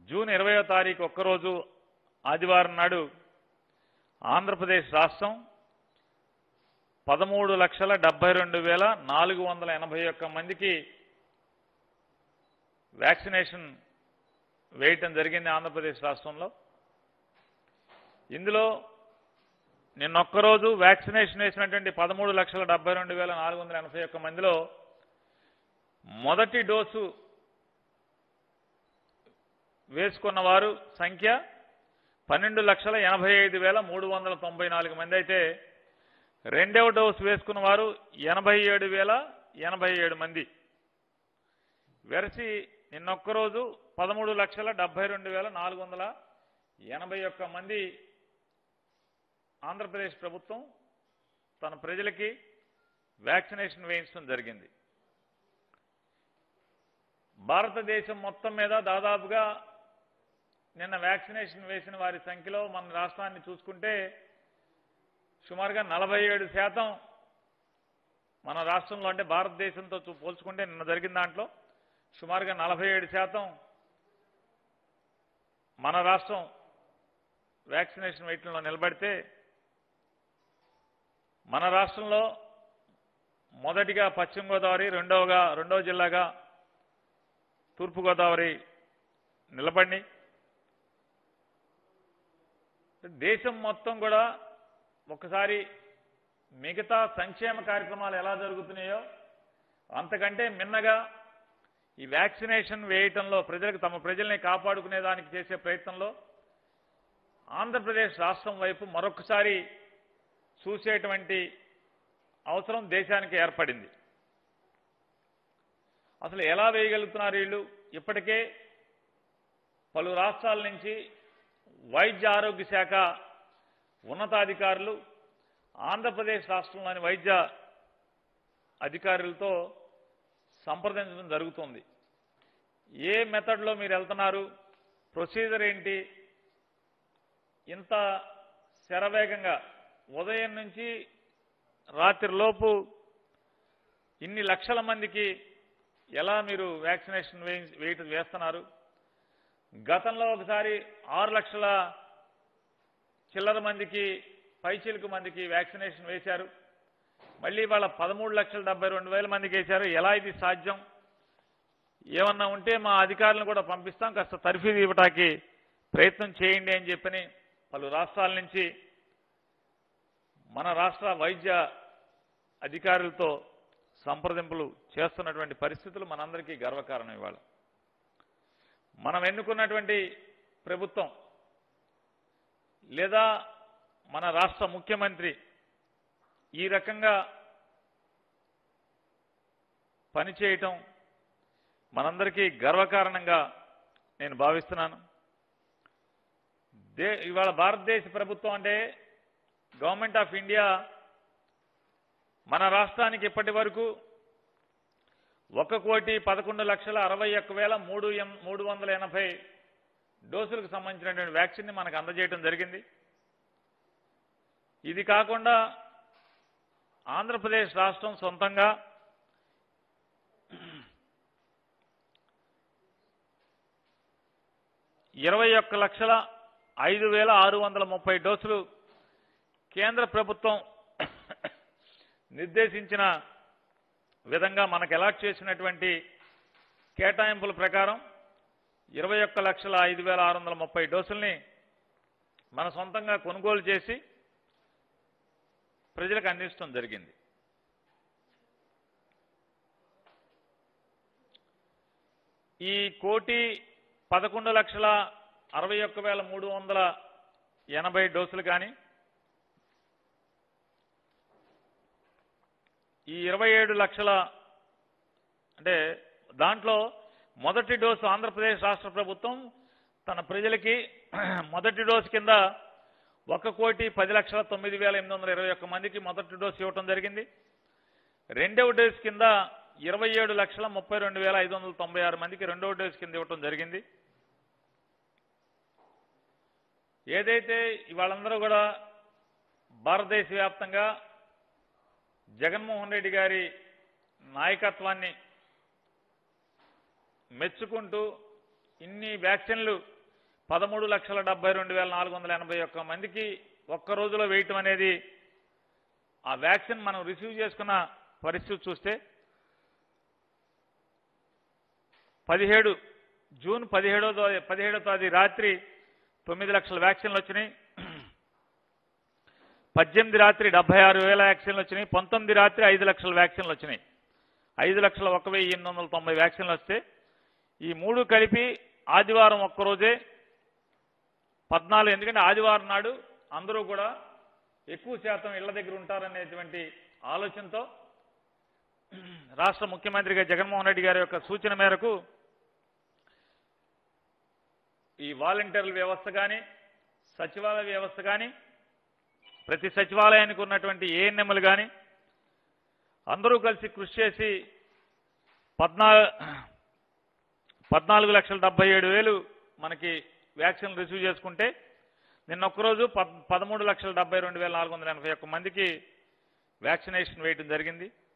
June ఇరవయో తారీఖు ఒక్కరోజు ఆదివారం నాడు ఆంధ్రప్రదేశ్ రాష్ట్రం పదమూడు లక్షల డెబ్బై రెండు వేల నాలుగు వందల ఎనభై ఒక్క మందికి వ్యాక్సినేషన్ వేయటం జరిగింది ఆంధ్రప్రదేశ్ రాష్ట్రంలో ఇందులో నిన్నొక్కరోజు వ్యాక్సినేషన్ వేసినటువంటి పదమూడు లక్షల డెబ్బై రెండు వేల నాలుగు వందల ఎనభై ఒక్క మందిలో మొదటి డోసు వేసుకున్న వారు సంఖ్య పన్నెండు లక్షల ఎనభై ఐదు వేల మూడు వందల తొంభై నాలుగు మంది అయితే రెండవ డోసు వేసుకున్న వారు ఎనభై ఏడు వేల ఎనభై ఏడు మంది వెరసి నిన్నొక్కరోజు పదమూడు లక్షల డెబ్బై రెండు వేల నాలుగు వందల ఎనభై ఒక్క మంది ఆంధ్రప్రదేశ్ ప్రభుత్వం తన ప్రజలకి వ్యాక్సినేషన్ వేయించడం జరిగింది భారతదేశం మొత్తం మీద దాదాపుగా నిన్న వ్యాక్సినేషన్ వేసిన వారి సంఖ్యలో మన రాష్ట్రాన్ని చూసుకుంటే సుమారుగా నలభై ఏడు శాతం మన రాష్ట్రంలో అంటే భారతదేశంతో చూ- పోల్చుకుంటే నిన్న జరిగిన దాంట్లో సుమారుగా నలభై ఏడు శాతం మన రాష్ట్రం వ్యాక్సినేషన్ వేయటంలో నిలబడితే మన రాష్ట్రంలో మొదటిగా పశ్చిమ గోదావరి రెండవగా రెండవ జిల్లాగా తూర్పుగోదావరి నిలబడి దేశం మొత్తం కూడా ఒకసారి మిగతా సంక్షేమ కార్యక్రమాలు ఎలా జరుగుతున్నాయో అంతకంటే మిన్నగా ఈ వ్యాక్సినేషన్ వేయటంలో ప్రజలకు తమ ప్రజల్ని కాపాడుకునే దానికి చేసే ప్రయత్నంలో ఆంధ్రప్రదేశ్ రాష్ట్రం వైపు మరొకసారి చూసేటువంటి అవసరం దేశానికి ఏర్పడింది అసలు ఎలా వేయగలుగుతున్నారు వీళ్ళు ఇప్పటికే పలు రాష్ట్రాల నుంచి వైద్య ఆరోగ్య శాఖ ఉన్నతాధికారులు ఆంధ్రప్రదేశ్ రాష్ట్రంలోని వైద్య అధికారులతో సంప్రదించడం జరుగుతుంది ఏ మెథడ్లో మీరు వెళ్తున్నారు ప్రొసీజర్ ఏంటి ఇంత శరవేగంగా ఉదయం నుంచి రాత్రి లోపు ఇన్ని లక్షల మందికి ఎలా మీరు వ్యాక్సినేషన్ వేయి వేయటం వేస్తున్నారు గతంలో ఒకసారి ఆరు లక్షల చిల్లర మందికి పైచిలుకు మందికి వ్యాక్సినేషన్ వేశారు మళ్ళీ వాళ్ళ పదమూడు లక్షల డెబ్బై రెండు వేల మందికి వేశారు ఎలా ఇది సాధ్యం ఏమన్నా ఉంటే మా అధికారులను కూడా పంపిస్తాం కాస్త తర్ఫీదు ఇవ్వటానికి ప్రయత్నం చేయండి అని చెప్పని పలు రాష్ట్రాల నుంచి మన రాష్ట్ర వైద్య అధికారులతో సంప్రదింపులు చేస్తున్నటువంటి పరిస్థితులు మనందరికీ గర్వకారణం ఇవాళ మనం ఎన్నుకున్నటువంటి ప్రభుత్వం లేదా మన రాష్ట్ర ముఖ్యమంత్రి ఈ రకంగా పనిచేయటం మనందరికీ గర్వకారణంగా నేను భావిస్తున్నాను దే ఇవాళ భారతదేశ ప్రభుత్వం అంటే గవర్నమెంట్ ఆఫ్ ఇండియా మన రాష్ట్రానికి ఇప్పటి వరకు ఒక కోటి పదకొండు లక్షల అరవై ఒక్క వేల మూడు ఎన్ మూడు వందల ఎనభై డోసులకు సంబంధించినటువంటి వ్యాక్సిన్ని మనకు అందజేయడం జరిగింది ఇది కాకుండా ఆంధ్రప్రదేశ్ రాష్ట్రం సొంతంగా ఇరవై ఒక్క లక్షల ఐదు వేల ఆరు వందల ముప్పై డోసులు కేంద్ర ప్రభుత్వం నిర్దేశించిన విధంగా మనకు అలాట్ చేసినటువంటి కేటాయింపుల ప్రకారం ఇరవై ఒక్క లక్షల ఐదు వేల ఆరు వందల ముప్పై డోసుల్ని మన సొంతంగా కొనుగోలు చేసి ప్రజలకు అందించడం జరిగింది ఈ కోటి పదకొండు లక్షల అరవై ఒక్క వేల మూడు వందల ఎనభై డోసులు కానీ ఈ ఇరవై ఏడు లక్షల అంటే దాంట్లో మొదటి డోసు ఆంధ్రప్రదేశ్ రాష్ట్ర ప్రభుత్వం తన ప్రజలకి మొదటి డోసు కింద ఒక కోటి పది లక్షల తొమ్మిది వేల ఎనిమిది వందల ఇరవై ఒక్క మందికి మొదటి డోసు ఇవ్వటం జరిగింది రెండవ డోసు కింద ఇరవై ఏడు లక్షల ముప్పై రెండు వేల ఐదు వందల తొంభై ఆరు మందికి రెండవ డోసు కింద ఇవ్వటం జరిగింది ఏదైతే ఇవాళందరూ కూడా భారతదేశ వ్యాప్తంగా జగన్మోహన్ రెడ్డి గారి నాయకత్వాన్ని మెచ్చుకుంటూ ఇన్ని వ్యాక్సిన్లు పదమూడు లక్షల డెబ్బై రెండు వేల నాలుగు వందల ఎనభై ఒక్క మందికి ఒక్క రోజులో వేయటం అనేది ఆ వ్యాక్సిన్ మనం రిసీవ్ చేసుకున్న పరిస్థితి చూస్తే పదిహేడు జూన్ పదిహేడో తో- పదిహేడో తేదీ రాత్రి తొమ్మిది లక్షల వ్యాక్సిన్లు వచ్చినాయి పద్దెనిమిది రాత్రి డెబ్బై ఆరు వేల వ్యాక్సిన్లు వచ్చినాయి పంతొమ్మిది రాత్రి ఐదు లక్షల వ్యాక్సిన్లు వచ్చినాయి ఐదు లక్షల ఒక వెయ్యి ఎనిమిది వందల తొంభై వ్యాక్సిన్లు వస్తే ఈ మూడు కలిపి ఆదివారం ఒక్కరోజే పద్నాలుగు ఎందుకంటే ఆదివారం నాడు అందరూ కూడా ఎక్కువ శాతం ఇళ్ల దగ్గర ఉంటారనేటువంటి ఆలోచనతో రాష్ట్ర ముఖ్యమంత్రిగా జగన్మోహన్ రెడ్డి గారి యొక్క సూచన మేరకు ఈ వాలంటీర్ల వ్యవస్థ కానీ సచివాలయ వ్యవస్థ కానీ ప్రతి సచివాలయానికి ఉన్నటువంటి ఏఎన్ఎంలు కానీ అందరూ కలిసి కృషి చేసి పద్నా పద్నాలుగు లక్షల డెబ్బై ఏడు వేలు మనకి వ్యాక్సిన్ రిసీవ్ చేసుకుంటే నిన్న ఒక్కరోజు పద్ పదమూడు లక్షల డెబ్బై రెండు వేల నాలుగు వందల ఎనభై ఒక్క మందికి వ్యాక్సినేషన్ వేయడం జరిగింది